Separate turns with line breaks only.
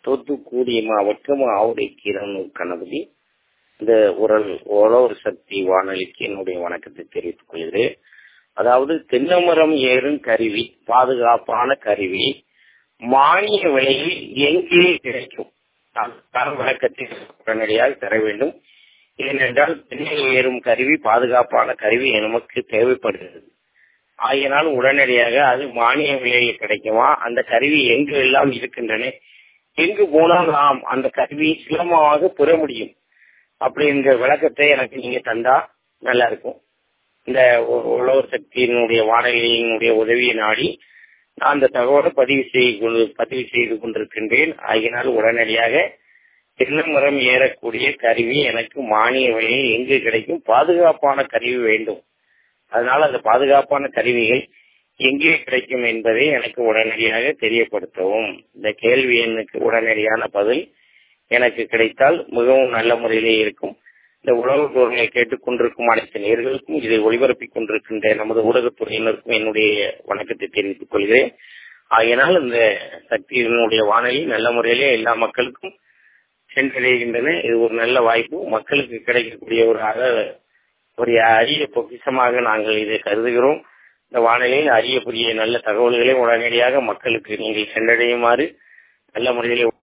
தூத்துக்குடி மாவட்டம் ஆவுடை கீரனூர் கணபதி இந்த உரல் உழவர் சக்தி வானொலிக்கு என்னுடைய வணக்கத்தை தெரிவித்துக் கொள்கிறேன் அதாவது தென்னமரம் ஏறும் கருவி பாதுகாப்பான கருவி மானிய விலையில் எங்கே கிடைக்கும் அதற்கான விளக்கத்தை உடனடியாக தர வேண்டும் ஏனென்றால் தென்னை ஏறும் கருவி பாதுகாப்பான கருவி நமக்கு தேவைப்படுகிறது ஆகையினால் உடனடியாக அது மானிய விலையில் கிடைக்குமா அந்த கருவி எங்கு எல்லாம் இருக்கின்றன எங்கு போனால் நாம் அந்த கருவியை சுலபமாக பெற முடியும் அப்படிங்கிற விளக்கத்தை எனக்கு நீங்க தந்தா நல்லா இருக்கும் இந்த உழவர் சக்தியினுடைய வானொலியினுடைய உதவியை நாடி நான் அந்த தகவலை பதிவு செய்து பதிவு செய்து கொண்டிருக்கின்றேன் ஆகினால் உடனடியாக தென்னமரம் ஏறக்கூடிய கருவி எனக்கு மானிய விலையில் எங்கு கிடைக்கும் பாதுகாப்பான கருவி வேண்டும் அதனால அந்த பாதுகாப்பான கருவிகள் எங்கே கிடைக்கும் என்பதை எனக்கு உடனடியாக தெரியப்படுத்தவும் இந்த கேள்வி எண்ணுக்கு உடனடியான பதில் எனக்கு கிடைத்தால் மிகவும் நல்ல முறையிலே இருக்கும் இந்த உலக பொருளை கேட்டுக் கொண்டிருக்கும் அனைத்து நேர்களுக்கும் இதை ஒளிபரப்பிக் கொண்டிருக்கின்ற நமது ஊடகத்துறையினருக்கும் என்னுடைய வணக்கத்தை தெரிவித்துக் கொள்கிறேன் ஆகையினால் இந்த சக்தியினுடைய வானொலி நல்ல முறையிலே எல்லா மக்களுக்கும் சென்றடைகின்றன இது ஒரு நல்ல வாய்ப்பு மக்களுக்கு கிடைக்கக்கூடிய ஒரு அக ஒரு அரிய பொக்கிஷமாக நாங்கள் இதை கருதுகிறோம் இந்த வானிலையில் அரிய புதிய நல்ல தகவல்களை உடனடியாக மக்களுக்கு நீங்கள் சென்றடையுமாறு நல்ல முறையில்